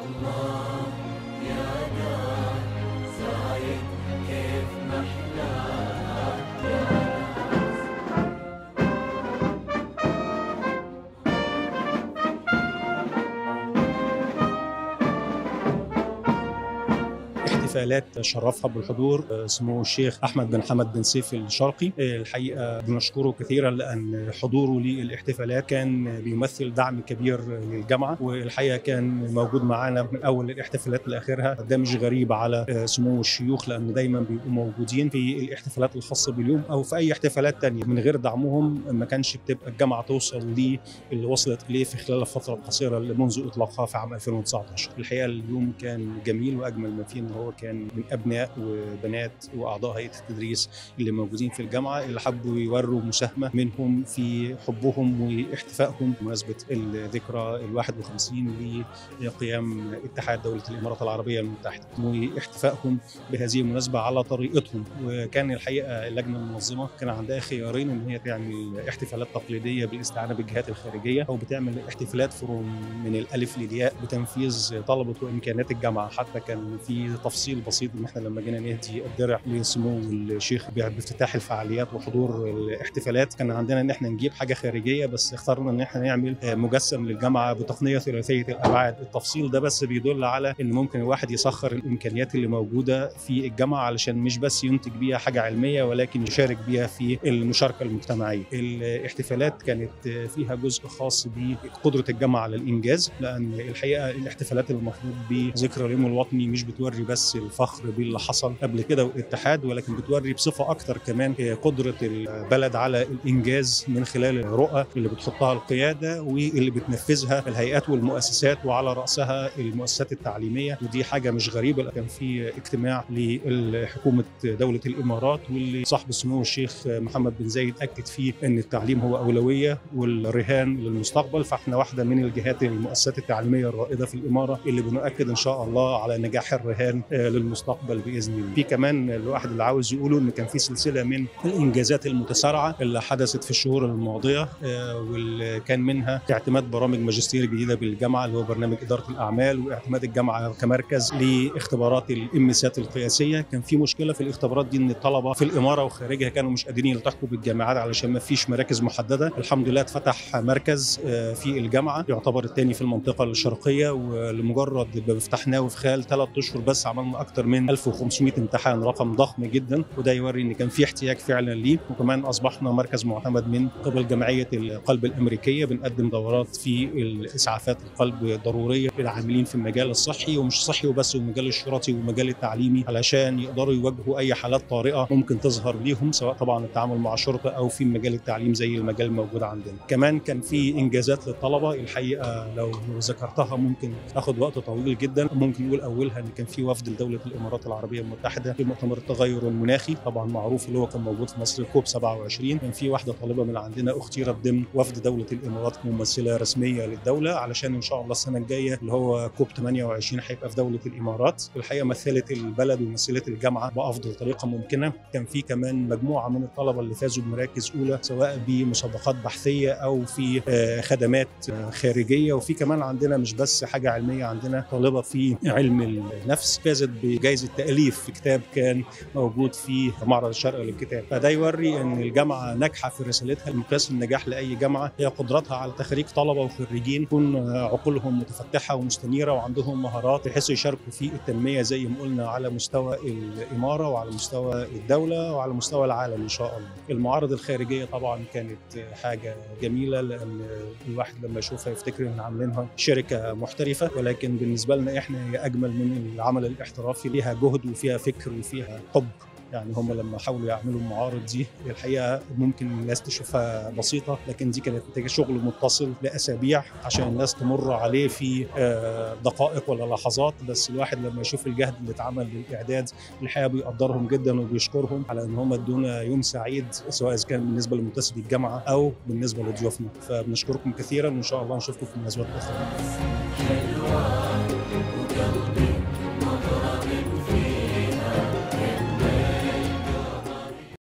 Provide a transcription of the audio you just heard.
الله يا نار زايد كيف محلاها يا ناس احتفالات شرفها بالحضور سمو الشيخ احمد بن حمد بن سيف الشرقي الحقيقه بنشكره كثيرا لان حضوره للاحتفالات كان بيمثل دعم كبير للجامعه والحقيقه كان موجود معانا من اول الاحتفالات لاخرها ده مش غريب على سمو الشيوخ لان دايما بيبقوا موجودين في الاحتفالات الخاصه باليوم او في اي احتفالات تانية من غير دعمهم ما كانش بتبقى الجامعه توصل للي وصلت اليه في خلال الفتره القصيره اللي منذ اطلاقها في عام 2019 الحقيقه اليوم كان جميل واجمل ما فيه ان هو كان من ابناء وبنات واعضاء هيئه التدريس اللي موجودين في الجامعه اللي حبوا يوروا مساهمه منهم في حبهم واحتفائهم بمناسبه الذكرى ال 51 لقيام اتحاد دوله الامارات العربيه المتحده واحتفائهم بهذه المناسبه على طريقتهم وكان الحقيقه اللجنه المنظمه كان عندها خيارين ان هي تعمل احتفالات تقليديه بالاستعانه بالجهات الخارجيه او بتعمل احتفالات فروم من الالف للياء بتنفيذ طلبه وامكانيات الجامعه حتى كان في تفصيل بسيط ان احنا لما جينا نهدي الدرع لسمو الشيخ بافتتاح الفعاليات وحضور الاحتفالات كان عندنا ان احنا نجيب حاجه خارجيه بس اخترنا ان احنا نعمل مجسم للجامعه بتقنيه ثلاثيه الابعاد التفصيل ده بس بيدل على ان ممكن الواحد يسخر الامكانيات اللي موجوده في الجامعه علشان مش بس ينتج بيها حاجه علميه ولكن يشارك بيها في المشاركه المجتمعيه الاحتفالات كانت فيها جزء خاص بقدره الجامعه على الانجاز لان الحقيقه الاحتفالات المفروض بذكرى اليوم الوطني مش بتوري بس الفخر باللي حصل قبل كده والاتحاد ولكن بتوري بصفه اكتر كمان قدره البلد على الانجاز من خلال الرؤى اللي بتحطها القياده واللي بتنفذها الهيئات والمؤسسات وعلى راسها المؤسسات التعليميه ودي حاجه مش غريبه كان في اجتماع لحكومه دوله الامارات واللي صاحب السمو الشيخ محمد بن زايد اكد فيه ان التعليم هو اولويه والرهان للمستقبل فاحنا واحده من الجهات المؤسسات التعليميه الرائده في الاماره اللي بنؤكد ان شاء الله على نجاح الرهان للمستقبل باذن الله. في كمان الواحد اللي عاوز يقوله ان كان في سلسله من الانجازات المتسارعه اللي حدثت في الشهور الماضيه واللي كان منها اعتماد برامج ماجستير جديده بالجامعه اللي هو برنامج اداره الاعمال واعتماد الجامعه كمركز لاختبارات الامسات القياسيه، كان في مشكله في الاختبارات دي ان الطلبه في الاماره وخارجها كانوا مش قادرين يلتحقوا بالجامعات علشان ما فيش مراكز محدده، الحمد لله اتفتح مركز في الجامعه يعتبر الثاني في المنطقه الشرقيه ولمجرد ما فتحناه في خلال ثلاث اشهر بس عملنا اكثر من 1500 امتحان رقم ضخم جدا وده يوري ان كان في احتياج فعلا ليه وكمان اصبحنا مركز معتمد من قبل جمعيه القلب الامريكيه بنقدم دورات في الاسعافات القلب الضروريه للعاملين في المجال الصحي ومش صحي وبس والمجال الشرطي والمجال التعليمي علشان يقدروا يواجهوا اي حالات طارئه ممكن تظهر ليهم سواء طبعا التعامل مع الشرطه او في مجال التعليم زي المجال الموجود عندنا كمان كان في انجازات للطلبه الحقيقه لو ذكرتها ممكن اخد وقت طويل جدا ممكن نقول اولها ان كان في وفد لدوله الامارات العربيه المتحده في مؤتمر التغير المناخي طبعا معروف اللي هو كان موجود في مصر كوب 27 كان في واحده طالبه من عندنا اختيرت ضمن وفد دوله الامارات ممثله رسميه للدوله علشان ان شاء الله السنه الجايه اللي هو كوب 28 هيبقى في دوله الامارات الحقيقه مثلت البلد ومثلت الجامعه بافضل طريقه ممكنه كان في كمان مجموعه من الطلبه اللي فازوا بمراكز اولى سواء بمسابقات بحثيه او في خدمات خارجيه وفي كمان عندنا مش بس حاجه علميه عندنا طالبه في علم النفس فازت بجائزه تاليف في كتاب كان موجود في معرض الشرق للكتاب فده يوري ان الجامعه ناجحه في رسالتها مقياس النجاح لاي جامعه هي قدرتها على تخريج طلبه وخريجين يكون عقولهم متفتحه ومستنيره وعندهم مهارات بحيث يشاركوا في التنميه زي ما قلنا على مستوى الاماره وعلى مستوى الدوله وعلى مستوى العالم ان شاء الله. المعارض الخارجيه طبعا كانت حاجه جميله لان الواحد لما يشوفها يفتكر ان عاملينها شركه محترفه ولكن بالنسبه لنا احنا هي اجمل من العمل الاحترافي ليها جهد وفيها فكر وفيها حب يعني هم لما حاولوا يعملوا المعارض دي الحقيقه ممكن الناس تشوفها بسيطه لكن دي كانت محتاجه شغل متصل لاسابيع عشان الناس تمر عليه في دقائق ولا لحظات بس الواحد لما يشوف الجهد اللي اتعمل للاعداد الحقيقه بيقدرهم جدا وبيشكرهم على ان هم ادونا يوم سعيد سواء اذا كان بالنسبه لمنتسبي الجامعه او بالنسبه لضيوفنا فبنشكركم كثيرا وان شاء الله نشوفكم في مناسبات اخرى. حلوة